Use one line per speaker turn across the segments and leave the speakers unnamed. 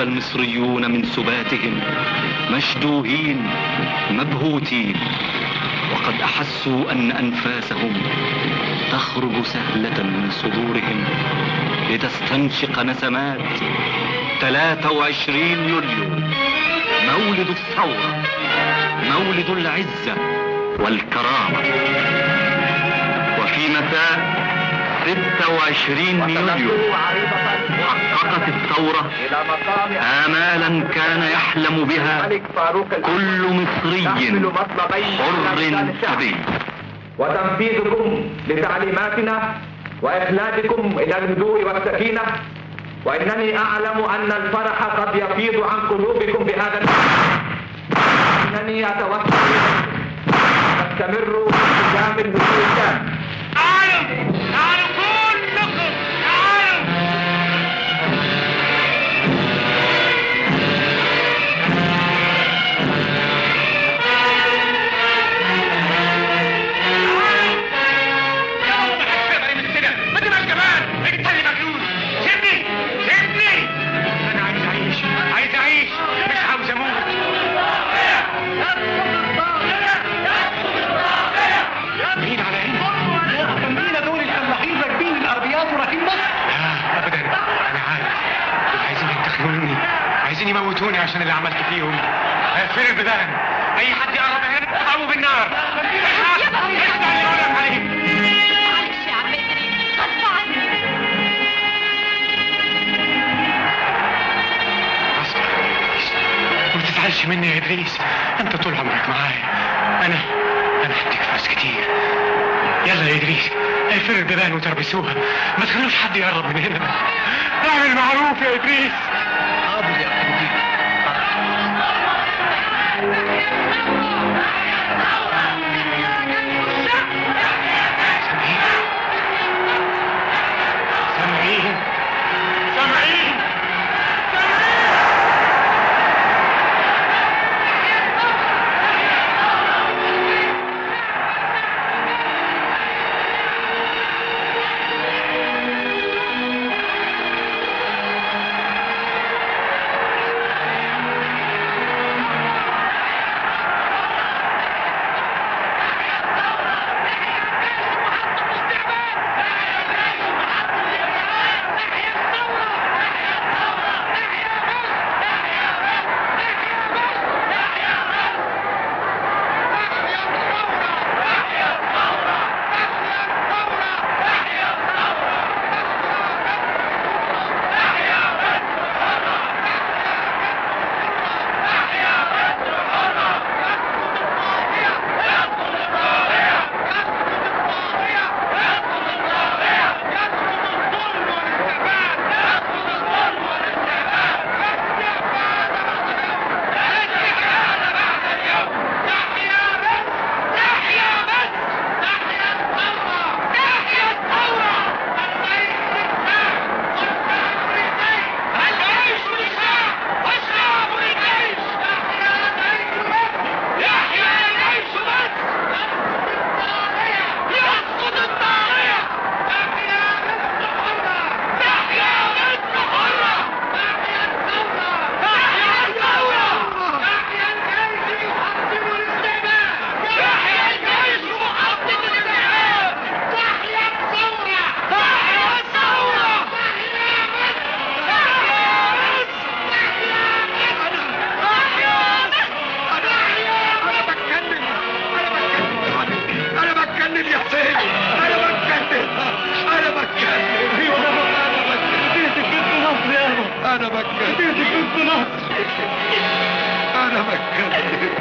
المصريون من سباتهم مشدوهين مبهوتين وقد أحسوا أن أنفاسهم تخرج سهلة من صدورهم لتستنشق نسمات 23 يوليو مولد الثورة مولد العزة والكرامة وفي مساء 26 يوليو حققت الثورة آمالا كان يحلم بها كل مصري حر أبي
وتنفيذكم لتعليماتنا وإخلاجكم إلى الهدوء والسكينة وإنني أعلم أن الفرح قد يفيض عن قلوبكم بهذا إنني أتوسل تستمروا في التزام الهدوء التام
تعالوا تعالوا كلكم تعالوا ما تبقاش جبان انت اللي مجنون سيبني سيبني انا عايز اعيش عايز اعيش مش عاوز اموت مين على عيني
مين دول الفلاحين راكبين الارضيات وراكبين مصر
لا ابدا انا عارف دول عايزين ينتقموا مني عايزين يموتوني عشان اللي عملت فيهم اقفل البيبان اي حد يقرب هنا اضربه بالنار اسمع اسمع اللي اقول لك عليه
معلش يا عم ادريس غصب عني
غصب عنك. ما تزعلش مني يا ادريس انت طول عمرك معايا انا انا هديك فلوس كتير يلا يا ادريس اقفلوا البيبان وتربسوها ما تخلوش حد يقرب من هنا اعمل معروف يا ادريس سامعين سامعين
انا بتكلم انا بتكلم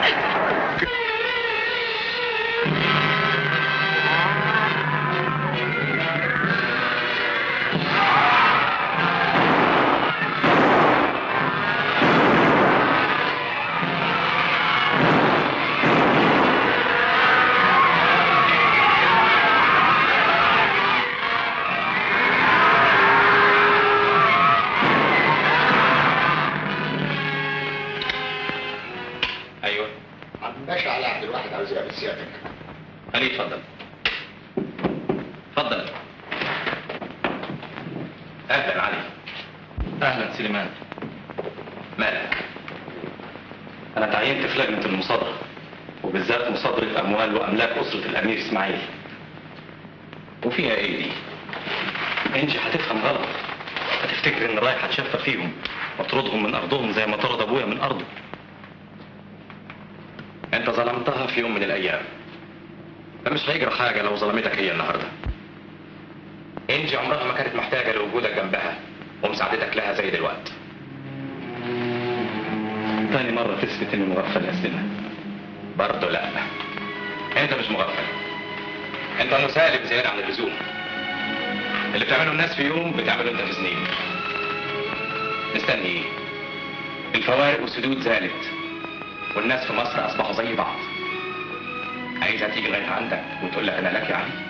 ايوه
باشا على عبد الواحد عاوز يقابل سيادتك
علي اتفضل اتفضل اهلا علي اهلا سليمان مالك انا تعينت في لجنة المصادرة وبالذات مصادرة اموال واملاك اسرة الامير اسماعيل وفيها ايه دي انجي هتفهم غلط هتفتكر ان رايح اتشفى فيهم واطردهم من ارضهم زي ما طرد ابويا من ارضه انت ظلمتها في يوم من الايام ده مش هيجرى حاجة لو ظلمتك هي النهاردة انجي عمرها ما كانت محتاجة لوجودك جنبها ومساعدتك لها زي دلوقتي تاني مرة تثبت اني مغفل يا سنة برضه لا انت مش مغفل انت مسالم زيادة عن اللزوم اللي بتعمله الناس في يوم بتعمله انت في سنين مستني ايه الفوارق والسدود زالت والناس في مصر اصبحوا زي بعض عايزها تيجي لغايه عندك وتقول لك انا لك يا علي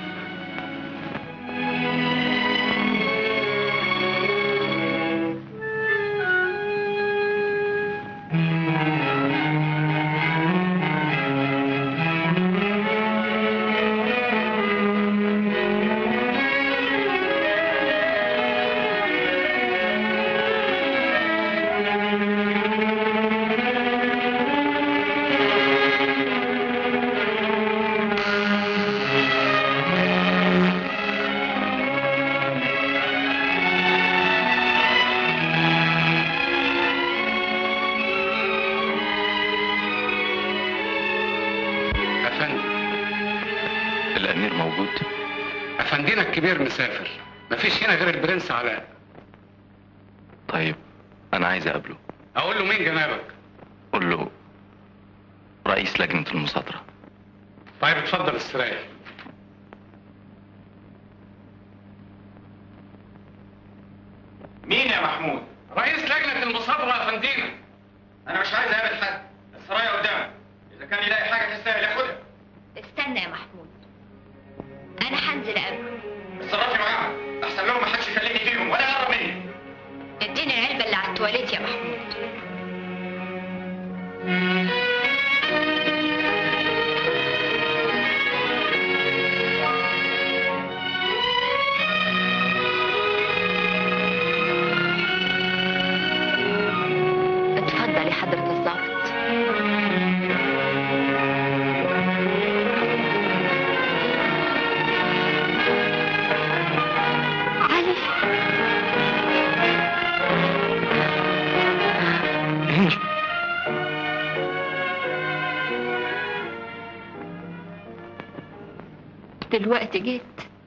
افندم
الامير موجود
افندينا الكبير مسافر مفيش هنا غير البرنس علاء
طيب انا عايز اقابله
اقول له مين جنابك
قول له رئيس لجنة المصادرة
طيب اتفضل استريح مين يا محمود رئيس لجنة المصادرة يا فندينا انا مش عايز اقابل حد السرايا قدامك اذا كان يلاقي حاجة تستاهل ياخدها
استنى يا محمود انا هنزل اقابله
اتصرفي معاهم احسن لهم ما حدش يكلمني فيهم ولا يقرب مني
اديني العلبة اللي على التواليت يا محمود اتفضل يا حضرة الضابط علي
انجي
دلوقتي جيت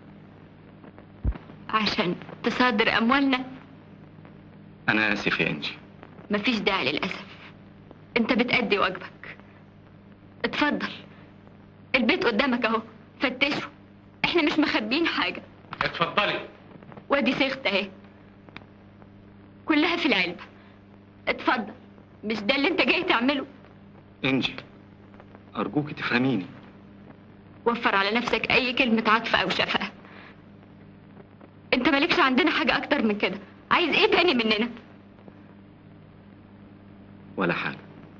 عشان تصادر اموالنا
انا اسف يا انجي
مفيش داعي للاسف انت بتأدي واجبك اتفضل البيت قدامك اهو فتشه احنا مش مخبيين حاجه
اتفضلي
وادي صيغت اهي كلها في العلبه اتفضل مش ده اللي انت جاي تعمله
انجي ارجوك تفهميني
وفر على نفسك اي كلمه عطف او شفقه انت مالكش عندنا حاجه اكتر من كده عايز ايه تاني مننا
ولا حاجة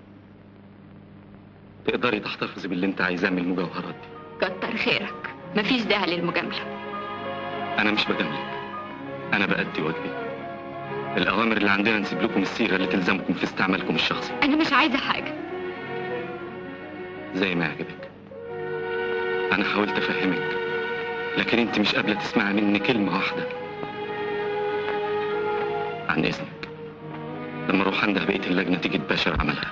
تقدري تحتفظي باللي انت عايزاه من المجوهرات دي
كتر خيرك مفيش داعي للمجامله
انا مش بجاملك انا بأدي واجبي الاوامر اللي عندنا نسيب لكم الصيغة اللي تلزمكم في استعمالكم الشخصي
انا مش عايزه حاجه
زي ما يعجبك انا حاولت افهمك لكن انت مش قابلة تسمعي مني كلمة واحدة عن اذنك لما اروح عندها بقية اللجنة تيجي تباشر عملها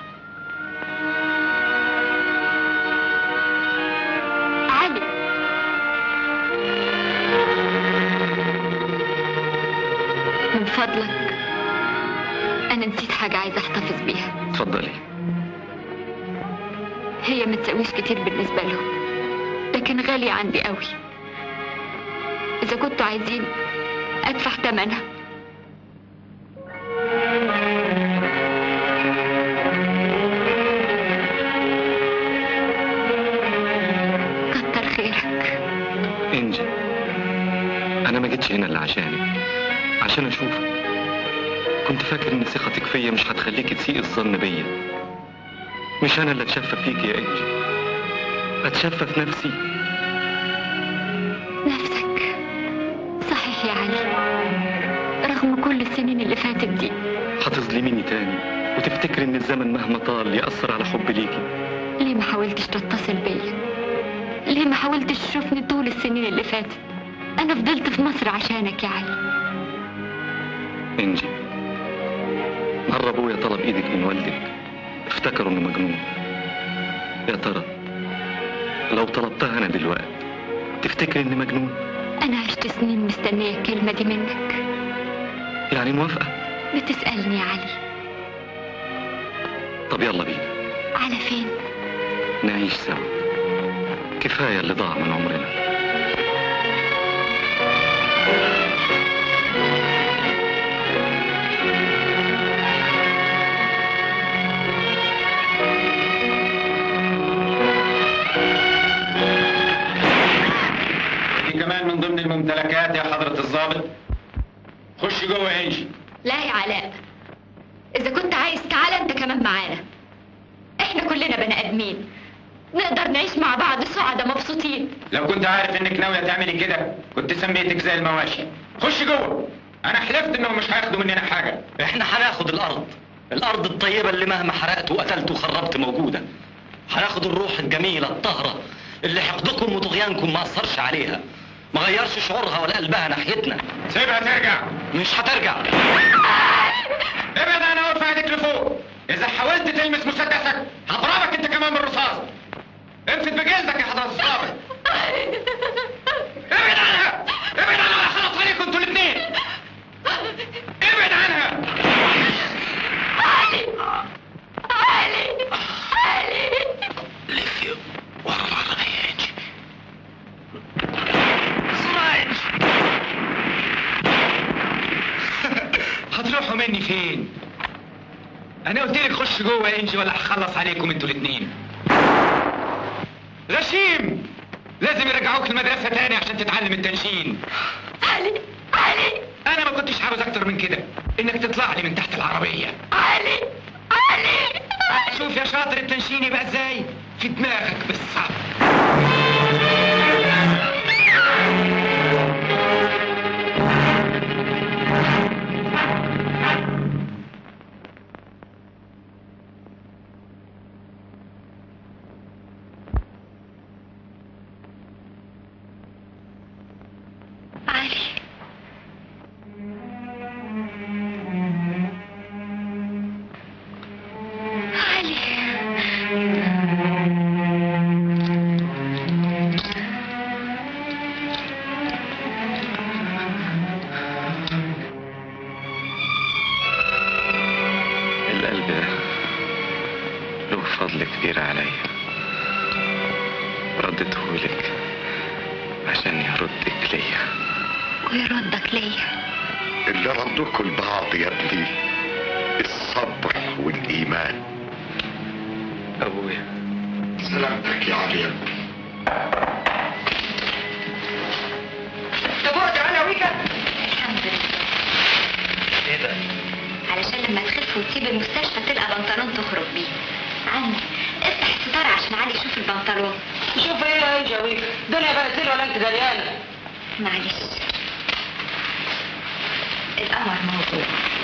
علي من فضلك انا نسيت حاجه عايزه احتفظ بيها
اتفضلي
هي ما تساويش كتير بالنسبه لهم لكن غاليه عندي قوي اذا كنتوا عايزين ادفع ثمنها كتر خيرك
انجي انا ما جيتش هنا الا عشانك عشان اشوفك كنت فاكر ان ثقتك فيا مش هتخليكي تسيء الظن بيا مش انا اللي اتشفى فيك يا انجي اتشفى في نفسي
نفسك صحيح يا علي رغم كل السنين اللي فاتت دي
هتظلميني تاني
وتفتكر ان الزمن مهما طال يأثر على حب ليكي
ليه ما حاولتش تتصل بيا ليه ما حاولتش تشوفني طول السنين اللي فاتت انا فضلت في مصر عشانك يا علي
انجي مرة ابويا طلب ايدك من والدك افتكروا انه مجنون يا ترى لو طلبتها انا دلوقتي تفتكر اني مجنون
انا عشت سنين مستنيه الكلمه دي منك
يعني موافقة
بتسالني يا علي
طب يلا بينا
على فين
نعيش سوا كفاية اللي ضاع من عمرنا
دي كمان من ضمن الممتلكات يا حضرة الضابط خش جوه يا انجي
لا يا علاء اذا كنت عايز تعالى انت كمان معانا احنا كلنا بني ادمين نقدر نعيش مع بعض سعداء مبسوطين
لو كنت عارف انك ناوية تعملي كده كنت سميتك زي المواشي خش جوه انا حلفت انهم مش هياخدوا مننا حاجة
احنا هناخد الارض الارض الطيبه اللي مهما حرقت وقتلت وخربت موجوده هناخد الروح الجميله الطاهره اللي حقدكم وطغيانكم ما اثرش عليها ما غيرش شعورها ولا قلبها ناحيتنا
سيبها ترجع
مش هترجع
ابعد انا وارفع ايدك لفوق اذا حاولت تلمس مسدسك هضربك انت كمان بالرصاص انفد بجلدك يا حضرة الضابط ابعد عنها ابعد عنها ولا خلص عليكم انتوا الاثنين ابعد عنها
علي علي علي
لفي ورا العربيه يا انجي
هتروحوا مني فين انا قلت لك خش جوه يا انجي ولا هخلص عليكم انتوا الاثنين غشيم لازم يرجعوك المدرسه تاني عشان تتعلم التنشين
علي علي
انا ما كنتش عاوز اكتر من كده انك تطلع لي من تحت العربيه
علي علي
شوف يا شاطر التنشين يبقى ازاي في دماغك بالصبر
علي علي
القلب ده له فضل كبير عليا ردته لك عشان يردك ليا
ويردك ليا
اللي ردكوا لبعض يا ابني الصبر والايمان
ابويا
سلامتك يا علي يا ابني
الحمد لله
ايه ده
علشان لما تخف وتسيب المستشفى تلقى بنطلون تخرج بيه عمي افتح الستار عشان علي يشوف البنطلون
شوف ايه يا جوي الدنيا بقت ليل ولا انت دريانه
معلش القمر موجود